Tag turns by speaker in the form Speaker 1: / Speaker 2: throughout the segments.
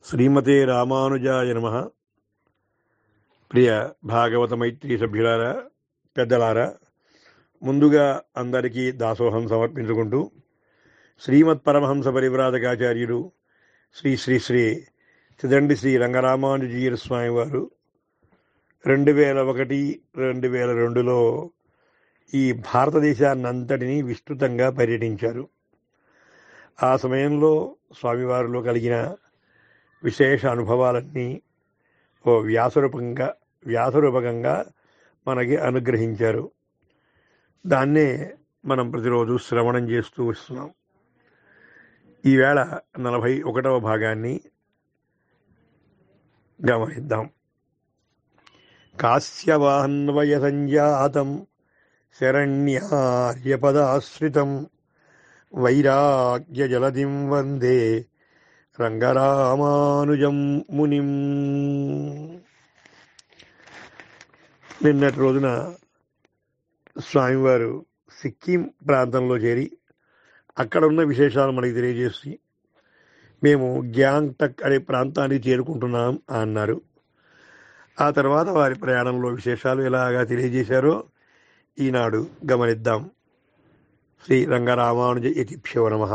Speaker 1: శ్రీమతే రామానుజాయ నమ ప్రియ భాగవత మైత్రి సభ్యులారా పెద్దలారా ముందుగా అందరికీ దాసోహం సమర్పించుకుంటూ శ్రీమత్ పరమహంస పరివ్రాజకాచార్యుడు శ్రీ శ్రీ శ్రీ తిదండి శ్రీ రంగరామానుజీయ స్వామి వారు రెండు వేల ఒకటి రెండు వేల రెండులో ఈ భారతదేశాన్నంతటినీ విస్తృతంగా పర్యటించారు ఆ సమయంలో స్వామివారిలో కలిగిన విశేష అనుభవాలన్నీ ఓ వ్యాసరూపంగా వ్యాసరూపకంగా మనకి అనుగ్రహించారు దాన్నే మనం ప్రతిరోజు శ్రవణం చేస్తూ వస్తున్నాం ఈవేళ నలభై ఒకటవ భాగాన్ని గమనిద్దాం కాశ్యవాహన్వయ సంజాతం శరణ్యార్యపదాశ్రితం వైరాగ్యజలధిం వందే రంగరామానుజం మునిం నిన్నటి రోజున స్వామివారు సిక్కిం ప్రాంతంలో చేరి అక్కడ ఉన్న విశేషాలు మనకి తెలియజేసి మేము గ్యాంగ్టక్ అనే ప్రాంతానికి చేరుకుంటున్నాం అన్నారు ఆ తర్వాత వారి ప్రయాణంలో విశేషాలు ఎలాగా తెలియజేశారో ఈనాడు గమనిద్దాం శ్రీ రంగరామానుజ యతిభ్యో నమ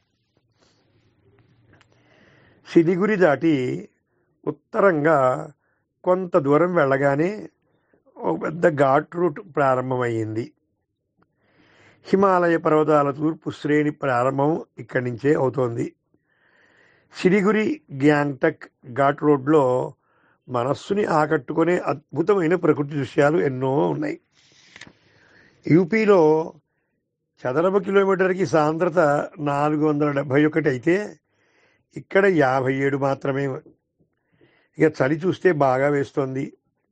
Speaker 1: సిలిగురి దాటి ఉత్తరంగా కొంత దూరం వెళ్ళగానే ఒక పెద్ద ఘాట్ రూట్ ప్రారంభమైంది హిమాలయ పర్వతాల తూర్పు శ్రేణి ప్రారంభం ఇక్కడి నుంచే అవుతోంది సిరిగురి గ్యాంగ్టక్ ఘాట్ రోడ్లో మనస్సుని ఆకట్టుకునే అద్భుతమైన ప్రకృతి దృశ్యాలు ఎన్నో ఉన్నాయి యూపీలో చదరపు కిలోమీటర్కి సాంద్రత నాలుగు వందల డెబ్భై ఒకటి అయితే ఇక్కడ యాభై ఏడు మాత్రమే ఇక చలి చూస్తే బాగా వేస్తోంది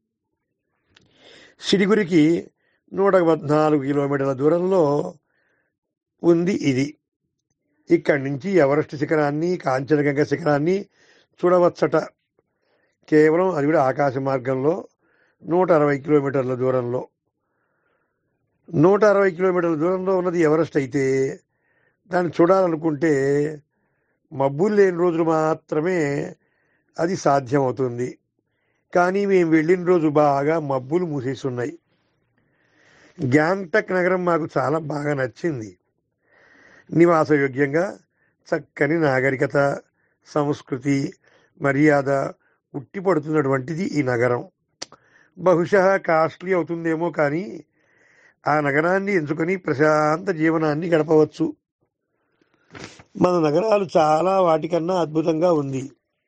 Speaker 1: సిరిగురికి నూట పద్నాలుగు కిలోమీటర్ల దూరంలో ఉంది ఇది ఇక్కడి నుంచి ఎవరెస్ట్ శిఖరాన్ని కాంచనగంగ శిఖరాన్ని చూడవచ్చట కేవలం అది కూడా ఆకాశ మార్గంలో నూట అరవై కిలోమీటర్ల దూరంలో నూట అరవై కిలోమీటర్ల దూరంలో ఉన్నది ఎవరెస్ట్ అయితే దాన్ని చూడాలనుకుంటే మబ్బులు లేని రోజులు మాత్రమే అది సాధ్యమవుతుంది కానీ మేము వెళ్ళిన రోజు బాగా మబ్బులు మూసేసి ఉన్నాయి గ్యాంగ్టక్ నగరం మాకు చాలా బాగా నచ్చింది నివాసయోగ్యంగా చక్కని నాగరికత సంస్కృతి మర్యాద ఉట్టిపడుతున్నటువంటిది ఈ నగరం బహుశా కాస్ట్లీ అవుతుందేమో కానీ ఆ నగరాన్ని ఎంచుకొని ప్రశాంత జీవనాన్ని గడపవచ్చు మన నగరాలు చాలా వాటికన్నా అద్భుతంగా ఉంది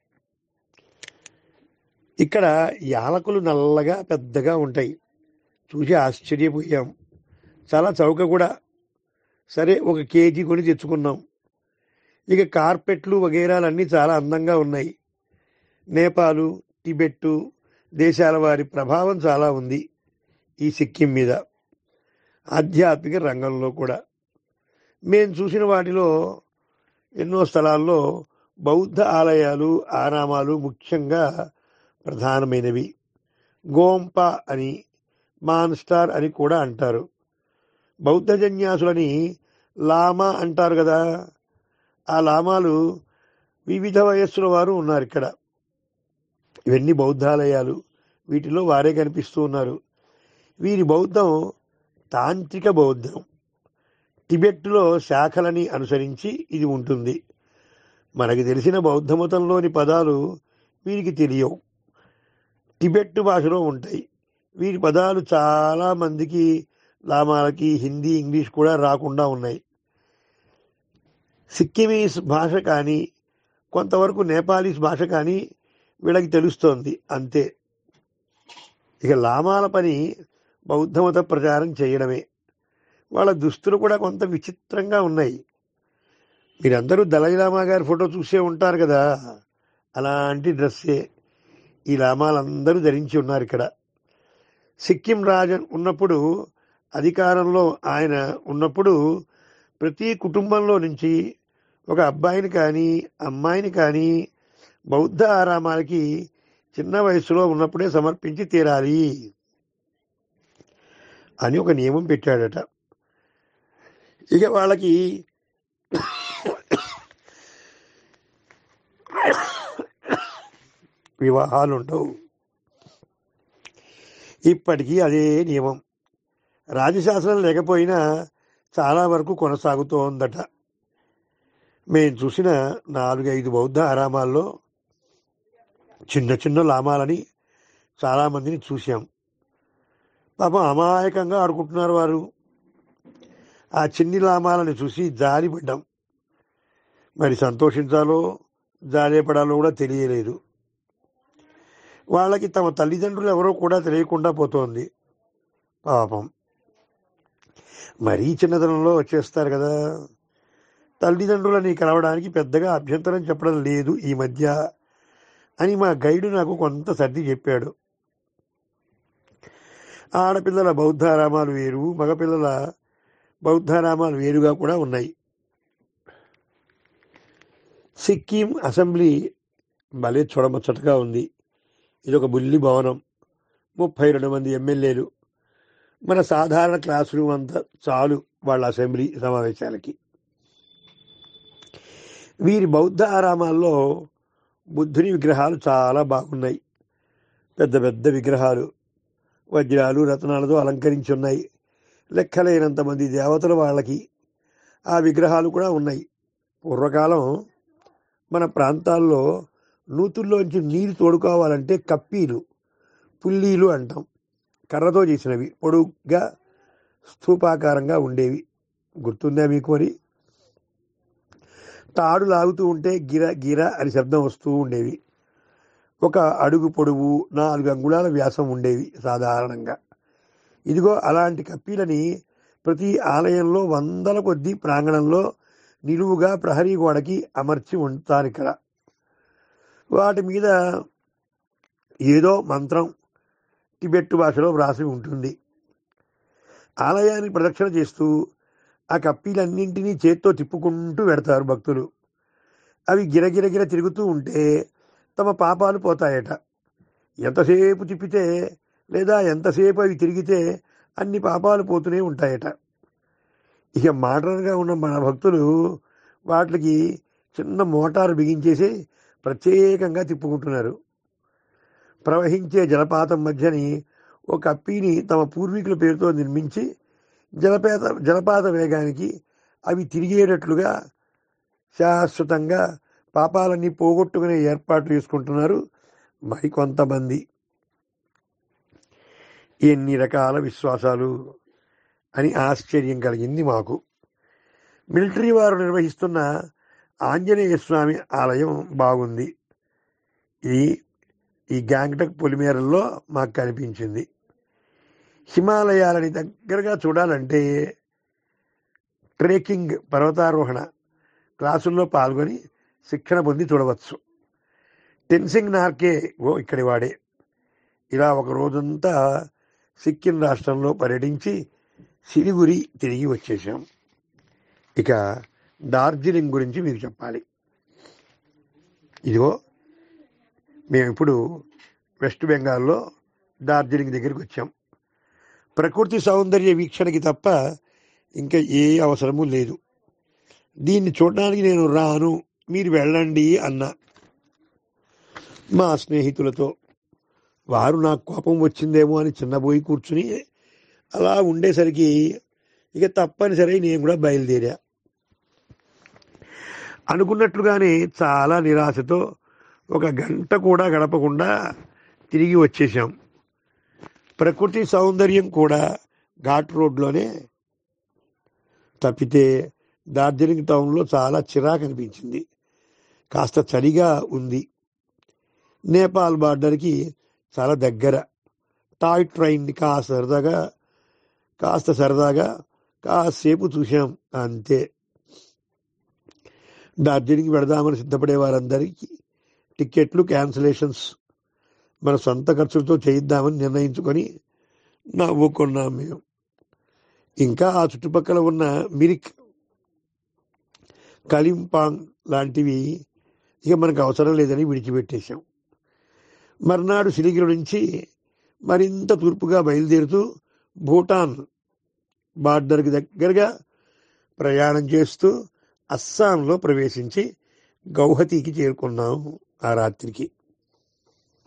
Speaker 1: ఇక్కడ యాలకులు నల్లగా పెద్దగా ఉంటాయి చూసి ఆశ్చర్యపోయాం చాలా చౌక కూడా సరే ఒక కేజీ కొని తెచ్చుకున్నాం ఇక కార్పెట్లు వగైరాలన్నీ చాలా అందంగా ఉన్నాయి నేపాలు టిబెట్టు దేశాల వారి ప్రభావం చాలా ఉంది ఈ సిక్కిం మీద ఆధ్యాత్మిక రంగంలో కూడా మేము చూసిన వాటిలో ఎన్నో స్థలాల్లో బౌద్ధ ఆలయాలు ఆరామాలు ముఖ్యంగా ప్రధానమైనవి గోంప అని మాన్స్టార్ అని కూడా అంటారు బౌద్ధ జన్యాసులని లామా అంటారు కదా ఆ లామాలు వివిధ వయస్సుల వారు ఉన్నారు ఇక్కడ ఇవన్నీ బౌద్ధాలయాలు వీటిలో వారే కనిపిస్తూ ఉన్నారు వీరి బౌద్ధం తాంత్రిక బౌద్ధం టిబెట్లో శాఖలని అనుసరించి ఇది ఉంటుంది మనకి తెలిసిన బౌద్ధ మతంలోని పదాలు వీరికి తెలియవు టిబెట్ భాషలో ఉంటాయి వీరి పదాలు చాలా మందికి లామాలకి హిందీ ఇంగ్లీష్ కూడా రాకుండా ఉన్నాయి సిక్కిమీస్ భాష కానీ కొంతవరకు నేపాలీస్ భాష కానీ వీళ్ళకి తెలుస్తోంది అంతే ఇక లామాల పని బౌద్ధమత ప్రచారం చేయడమే వాళ్ళ దుస్తులు కూడా కొంత విచిత్రంగా ఉన్నాయి మీరందరూ దళైలామా గారి ఫోటో చూసే ఉంటారు కదా అలాంటి డ్రెస్సే ఈ లామాలందరూ ధరించి ఉన్నారు ఇక్కడ సిక్కిం రాజన్ ఉన్నప్పుడు అధికారంలో ఆయన ఉన్నప్పుడు ప్రతి కుటుంబంలో నుంచి ఒక అబ్బాయిని కానీ అమ్మాయిని కానీ బౌద్ధ ఆరామాలకి చిన్న వయసులో ఉన్నప్పుడే సమర్పించి తీరాలి అని ఒక నియమం పెట్టాడట ఇక వాళ్ళకి వివాహాలు ఉండవు ఇప్పటికీ అదే నియమం రాజశాస్త్రం లేకపోయినా చాలా వరకు కొనసాగుతోందట మేము చూసిన నాలుగైదు బౌద్ధ ఆరామాల్లో చిన్న చిన్న లామాలని చాలామందిని చూశాం పాపం అమాయకంగా ఆడుకుంటున్నారు వారు ఆ చిన్ని లామాలని చూసి జాలిపడ్డాం మరి సంతోషించాలో జాలిపడాలో కూడా తెలియలేదు వాళ్ళకి తమ తల్లిదండ్రులు ఎవరో కూడా తెలియకుండా పోతోంది పాపం మరీ చిన్నతనంలో వచ్చేస్తారు కదా తల్లిదండ్రులని కలవడానికి పెద్దగా అభ్యంతరం చెప్పడం లేదు ఈ మధ్య అని మా గైడు నాకు కొంత సర్ది చెప్పాడు ఆడపిల్లల బౌద్ధారామాలు వేరు మగపిల్లల బౌద్ధారామాలు వేరుగా కూడా ఉన్నాయి సిక్కిం అసెంబ్లీ భలే చూడముచ్చటగా ఉంది ఇది ఒక బుల్లి భవనం ముప్పై రెండు మంది ఎమ్మెల్యేలు మన సాధారణ క్లాస్ రూమ్ అంతా చాలు వాళ్ళ అసెంబ్లీ సమావేశాలకి వీరి బౌద్ధ ఆరామాల్లో బుద్ధుని విగ్రహాలు చాలా బాగున్నాయి పెద్ద పెద్ద విగ్రహాలు వజ్రాలు రత్నాలతో అలంకరించి ఉన్నాయి లెక్కలేనంత మంది దేవతలు వాళ్ళకి ఆ విగ్రహాలు కూడా ఉన్నాయి పూర్వకాలం మన ప్రాంతాల్లో నూతుల్లోంచి నీరు తోడుకోవాలంటే కప్పీలు పుల్లీలు అంటాం కర్రతో చేసినవి పొడుగ్గా స్థూపాకారంగా ఉండేవి గుర్తుందా మీకు మరి తాడు లాగుతూ ఉంటే గిర గిర అని శబ్దం వస్తూ ఉండేవి ఒక అడుగు పొడవు నాలుగు అంగుళాల వ్యాసం ఉండేవి సాధారణంగా ఇదిగో అలాంటి కప్పీలని ప్రతి ఆలయంలో వందల కొద్ది ప్రాంగణంలో నిలువుగా ప్రహరీ గోడకి అమర్చి ఉంటారు ఇక్కడ వాటి మీద ఏదో మంత్రం టిబెట్ భాషలో వ్రాసి ఉంటుంది ఆలయాన్ని ప్రదక్షిణ చేస్తూ ఆ కప్పీలన్నింటినీ చేత్తో తిప్పుకుంటూ పెడతారు భక్తులు అవి గిరగిరగిర తిరుగుతూ ఉంటే తమ పాపాలు పోతాయట ఎంతసేపు తిప్పితే లేదా ఎంతసేపు అవి తిరిగితే అన్ని పాపాలు పోతూనే ఉంటాయట ఇక మోడర్న్గా ఉన్న మన భక్తులు వాటికి చిన్న మోటారు బిగించేసి ప్రత్యేకంగా తిప్పుకుంటున్నారు ప్రవహించే జలపాతం మధ్యని ఒక అప్పీని తమ పూర్వీకుల పేరుతో నిర్మించి జలపాత జలపాత వేగానికి అవి తిరిగేటట్లుగా శాశ్వతంగా పాపాలన్నీ పోగొట్టుకునే ఏర్పాటు చేసుకుంటున్నారు మరికొంతమంది ఎన్ని రకాల విశ్వాసాలు అని ఆశ్చర్యం కలిగింది మాకు మిలిటరీ వారు నిర్వహిస్తున్న ఆంజనేయ స్వామి ఆలయం బాగుంది ఇది ఈ గ్యాంగ్టక్ పొలిమేరల్లో మాకు కనిపించింది హిమాలయాలని దగ్గరగా చూడాలంటే ట్రెక్కింగ్ పర్వతారోహణ క్లాసుల్లో పాల్గొని శిక్షణ పొంది చూడవచ్చు టెన్సింగ్ నార్కే ఓ ఇక్కడి వాడే ఇలా ఒక రోజంతా సిక్కిం రాష్ట్రంలో పర్యటించి సిలిగురి తిరిగి వచ్చేసాం ఇక డార్జిలింగ్ గురించి మీకు చెప్పాలి ఇదిగో మేము ఇప్పుడు వెస్ట్ బెంగాల్లో డార్జిలింగ్ దగ్గరికి వచ్చాం ప్రకృతి సౌందర్య వీక్షణకి తప్ప ఇంకా ఏ అవసరము లేదు దీన్ని చూడడానికి నేను రాను మీరు వెళ్ళండి అన్న మా స్నేహితులతో వారు నాకు కోపం వచ్చిందేమో అని చిన్నబోయి కూర్చుని అలా ఉండేసరికి ఇక తప్పనిసరి నేను కూడా బయలుదేరా అనుకున్నట్లుగానే చాలా నిరాశతో ఒక గంట కూడా గడపకుండా తిరిగి వచ్చేసాం ప్రకృతి సౌందర్యం కూడా ఘాట్ రోడ్లోనే తప్పితే డార్జిలింగ్ టౌన్లో చాలా చిరాకు అనిపించింది కాస్త చలిగా ఉంది నేపాల్ బార్డర్కి చాలా దగ్గర టాయ్ ట్రైన్ని కాస్త సరదాగా కాస్త సరదాగా కాసేపు చూసాం అంతే డార్జిలింగ్ పెడదామని సిద్ధపడే వారందరికీ టికెట్లు క్యాన్సిలేషన్స్ మన సొంత ఖర్చులతో చేయిద్దామని నిర్ణయించుకొని నవ్వుకున్నాం మేము ఇంకా ఆ చుట్టుపక్కల ఉన్న మిరిక్ కలింపాంగ్ లాంటివి ఇక మనకు అవసరం లేదని విడిచిపెట్టేశాం మర్నాడు సిలిగిరి నుంచి మరింత తూర్పుగా బయలుదేరుతూ భూటాన్ బార్డర్కి దగ్గరగా ప్రయాణం చేస్తూ అస్సాంలో ప్రవేశించి గౌహతికి చేరుకున్నాం ఆ రాత్రికి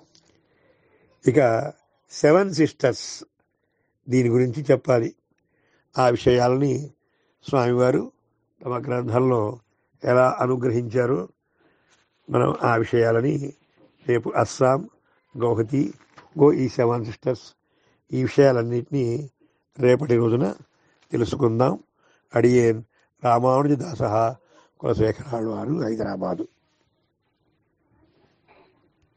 Speaker 1: ఇక సెవెన్ సిస్టర్స్ దీని గురించి చెప్పాలి ఆ విషయాలని స్వామివారు తమ గ్రంథంలో ఎలా అనుగ్రహించారో మనం ఆ విషయాలని రేపు అస్సాం గౌహతి గో ఈ సెవెన్ సిస్టర్స్ ఈ విషయాలన్నింటినీ రేపటి రోజున తెలుసుకుందాం అడియేన్ రామానుజదాస కులశేఖరాలు వారు హైదరాబాదు